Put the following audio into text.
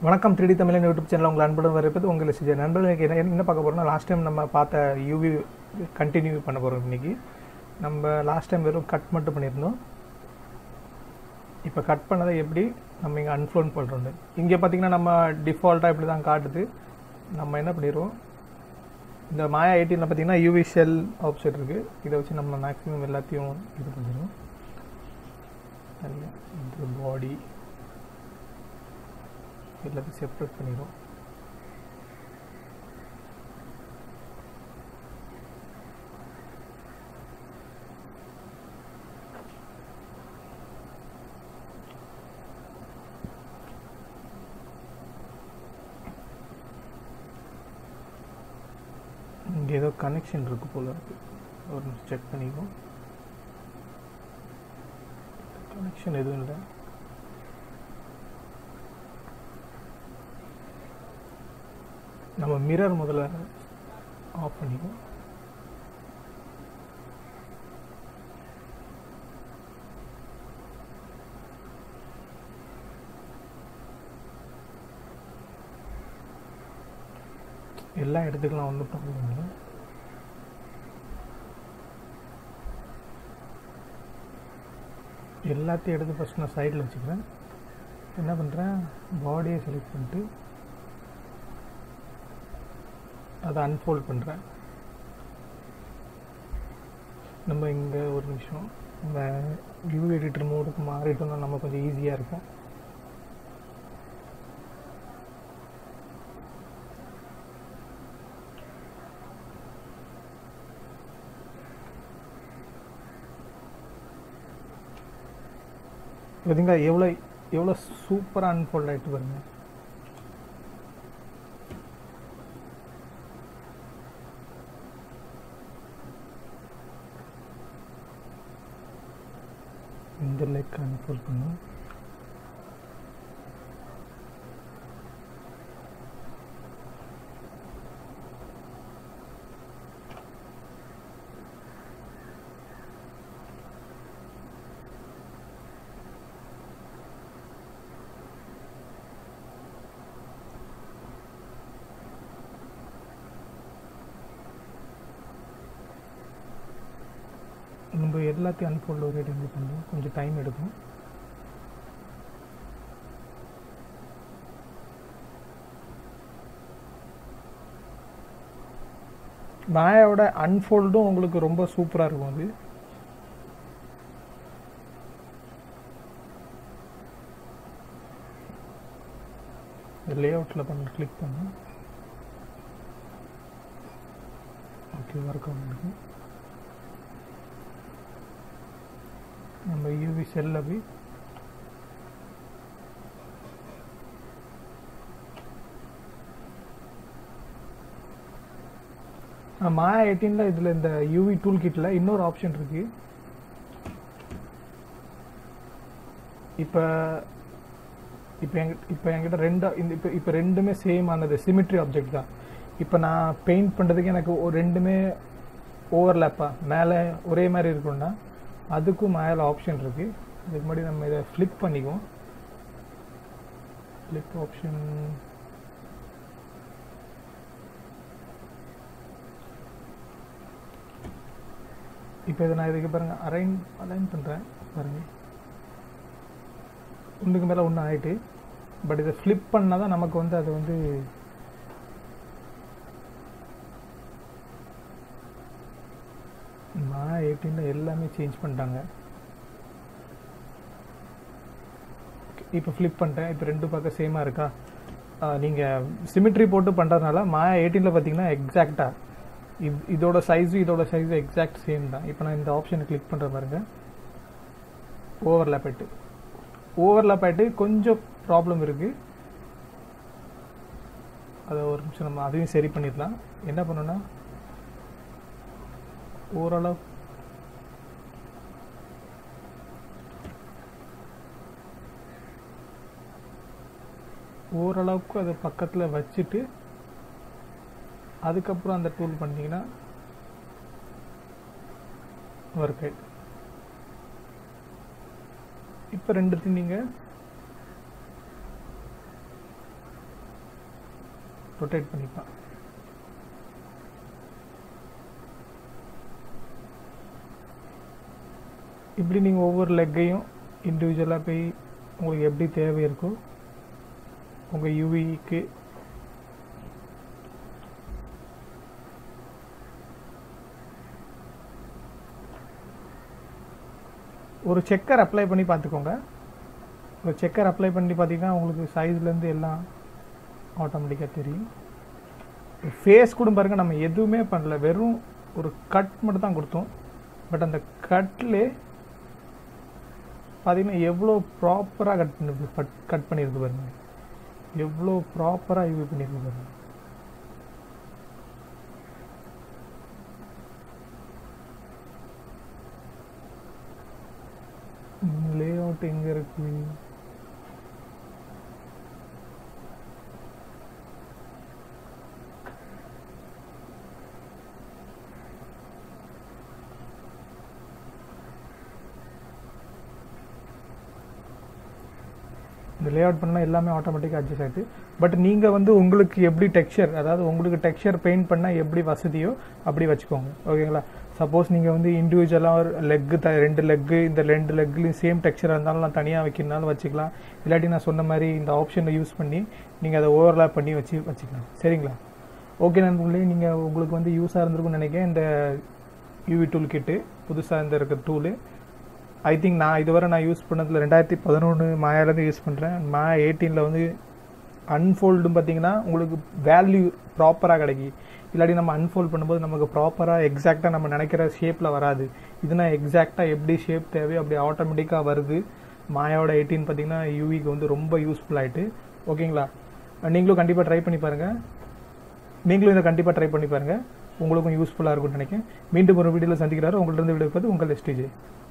வணக்கம் three D Tamizhan YouTube channel உங்கள் அன்புடன் வரப்பது உங்கள் சிஜய் நண்பர்களுக்கு என்ன என்ன பார்க்க போகிறோம்னா லாஸ்ட் டைம் நம்ம பார்த்த யூவி கண்டினியூ பண்ண போகிறோம் இன்னைக்கு நம்ம லாஸ்ட் டைம் வெறும் கட் மட்டும் பண்ணியிருந்தோம் இப்போ கட் பண்ணதை எப்படி நம்ம இங்கே அன்ஃப்ளோன் பண்ணுறோம் இங்கே பார்த்தீங்கன்னா நம்ம டிஃபால்ட்டாக இப்படி தான் காட்டுது நம்ம என்ன பண்ணிடுவோம் இந்த மாயா எயிட்டீனில் பார்த்தீங்கன்னா யூவி ஷெல் ஆப்ஷன் இருக்குது இதை வச்சு நம்ம மேக்ஸிமம் எல்லாத்தையும் இது பண்ணிடுவோம் இது பாடி எல்லாத்தையும் செப்பரேட் பண்ணிடும் இங்கே ஏதோ கனெக்ஷன் இருக்கு போல இருக்கு ஒரு நிமிஷம் செக் பண்ணிக்கோ கனெக்ஷன் எதுவும் இல்லை நம்ம மிரர் முதல்ல ஆஃப் பண்ணிக்குவோம் எல்லாம் எடுத்துக்கலாம் ஒன்றும் ப்ராப்ளம் இல்லை எல்லாத்தையும் எடுத்து ஃபஸ்ட் நான் சைடில் வச்சுக்கிறேன் என்ன பண்ணுறேன் பாடியை செலக்ட் பண்ணிட்டு அதை அன்ஃபோல்ட் பண்ணுறேன் நம்ம இங்கே ஒரு நிமிஷம் இந்த வியூ எடிட்டர் மோடுக்கு மாறிட்டோம்னா நம்ம கொஞ்சம் ஈஸியாக இருக்கும் பார்த்தீங்களா எவ்வளோ எவ்வளோ சூப்பராக அன்ஃபோல்ட் ஆகிட்டு பாருங்க இந்த லெக் அன்ஃபோல்ட் பண்ணும் நம்ம எல்லாத்தையும் அன்ஃபோல்ட் ஒரே டைமில் பண்ணுவோம் கொஞ்சம் டைம் எடுக்கும் மாயாவோட அன்ஃபோல்டும் உங்களுக்கு ரொம்ப சூப்பராக இருக்கும் அது லே அவுட்டில் பண்ண கிளிக் பண்ணு ஓகே ஒர்க் ஆகுது நம்ம யூவி செல்ல போய் மாயா எயிட்டீனில் இதில் இந்த யூவி டூல் கிட்டில் இன்னொரு ஆப்ஷன் இருக்கு இப்போ இப்போ எங்க இப்போ என்கிட்ட ரெண்டு இந்த இப்போ இப்போ ரெண்டுமே சேம் ஆனது சிமிட்ரி ஆப்ஜெக்ட் தான் இப்போ நான் பெயிண்ட் பண்ணுறதுக்கு எனக்கு ஒரு ரெண்டுமே ஓவர்லேப்பாக மேலே ஒரே மாதிரி இருக்கும்னா அதுக்கும் மேலே ஆப்ஷன் இருக்கு இதுக்கு முன்னாடி நம்ம இதை ஃப்ளிப் பண்ணிக்குவோம் ஃப்ளிப் ஆப்ஷன் இப்போ இதை நான் இதுக்கு பாருங்க அரைன் அலைன் பண்ணுறேன் பாருங்க ஒன்றுக்கு மேலே ஒன்று ஆயிட்டு பட் இதை ஃப்ளிப் பண்ணால் தான் நமக்கு வந்து அது வந்து நான் எயிட்டீனில் எல்லாமே சேஞ்ச் பண்ணிட்டாங்க இப்போ ஃப்ளிப் பண்ணிட்டேன் இப்போ ரெண்டு பக்கம் சேமாக இருக்கா நீங்கள் சிமிட்ரி போட்டு பண்ணுறதுனால மாயா எயிட்டீனில் பார்த்தீங்கன்னா எக்ஸாக்டாக இது இதோட சைஸும் இதோட சைஸும் எக்ஸாக்ட் சேம் தான் இப்போ நான் இந்த ஆப்ஷனை கிளிக் பண்ணுற பாருங்க ஓவர்லேப் ஆயிட்டு ஓவர்லேப் ஆயிட்டு கொஞ்சம் ப்ராப்ளம் இருக்குது அதை ஒரு நிமிஷம் நம்ம அதையும் சரி பண்ணிடலாம் என்ன பண்ணோன்னா ஓரளவு ஓரளவுக்கு அதை பக்கத்தில் வச்சுட்டு அதுக்கப்புறம் அந்த டூல் பண்ணிங்கன்னா ஒர்க் ஆயிட்டு இப்போ ரெண்டுத்தையும் நீங்கள் ரொட்டேட் பண்ணிப்பேன் இப்படி நீங்கள் ஒவ்வொரு லெக்கையும் இண்டிவிஜுவலாக போய் உங்களுக்கு எப்படி தேவை இருக்கோ உங்கள் யூவிக்கு ஒரு செக்கர் அப்ளை பண்ணி பார்த்துக்கோங்க ஒரு செக்கர் அப்ளை பண்ணி பார்த்தீங்கன்னா உங்களுக்கு சைஸ்லேருந்து எல்லாம் ஆட்டோமேட்டிக்காக தெரியும் ஃபேஸ் கூட பாருங்க நம்ம எதுவுமே பண்ணல வெறும் ஒரு கட் மட்டும் தான் கொடுத்தோம் பட் அந்த கட்லே பார்த்தீங்கன்னா எவ்வளோ ப்ராப்பராக கட் பண்ணி கட் கட் பண்ணியிருக்கு பாருங்க எவ்வளோ ப்ராப்பராக யூஸ் பண்ணியிருக்கு பாருங்க லே அவுட் எங்கே இருக்கு இந்த லே அவுட் பண்ணால் எல்லாமே ஆட்டோமேட்டிக்காக அட்ஜஸ்ட் ஆகிட்டு பட் நீங்கள் வந்து உங்களுக்கு எப்படி டெக்ஸ்சர் அதாவது உங்களுக்கு டெக்ஸ்சர் பெயிண்ட் பண்ணால் எப்படி வசதியோ அப்படி வச்சுக்கோங்க ஓகேங்களா சப்போஸ் நீங்கள் வந்து இண்டிவிஜுவலாக ஒரு லெக்கு த ரெண்டு லெக்கு இந்த ரெண்டு லெக்லையும் சேம் டெக்ஸ்சராக இருந்தாலும் நான் தனியாக வைக்கிறனாலும் வச்சுக்கலாம் இல்லாட்டி நான் சொன்ன மாதிரி இந்த ஆப்ஷனை யூஸ் பண்ணி நீங்கள் அதை ஓவர்லாப் பண்ணி வச்சு வச்சுக்கலாம் சரிங்களா ஓகே நண்பர்களே நீங்கள் உங்களுக்கு வந்து யூஸாக இருந்திருக்கும்னு நினைக்கிறேன் இந்த யூவி டூல் கிட்டு புதுசாக இந்த இருக்க டூலு ஐ திங்க் நான் இதுவரை நான் யூஸ் பண்ணதில் ரெண்டாயிரத்தி பதினொன்று மாயாலேருந்து யூஸ் பண்ணுறேன் மாயா எயிட்டீனில் வந்து அன்ஃபோல்டும் பார்த்தீங்கன்னா உங்களுக்கு வேல்யூ ப்ராப்பராக கிடைக்கி இல்லாட்டி நம்ம அன்ஃபோல்ட் பண்ணும்போது நமக்கு ப்ராப்பராக எக்ஸாக்டாக நம்ம நினைக்கிற ஷேப்பில் வராது இதுனா எக்ஸாக்டாக எப்படி ஷேப் தேவையோ அப்படி ஆட்டோமேட்டிக்காக வருது மாயாவோட எயிட்டீன் பார்த்தீங்கன்னா யூவிக்கு வந்து ரொம்ப யூஸ்ஃபுல் ஆகிட்டு ஓகேங்களா நீங்களும் கண்டிப்பாக ட்ரை பண்ணி பாருங்கள் நீங்களும் இதை கண்டிப்பாக ட்ரை பண்ணி பாருங்கள் உங்களுக்கும் யூஸ்ஃபுல்லாக இருக்கும்னு நினைக்கிறேன் மீண்டும் ஒரு வீடியோவில் சந்திக்கிறாரு உங்கள்ட்ட இருந்து வீடியோ பார்த்து உங்கள் எஸ்டிஜே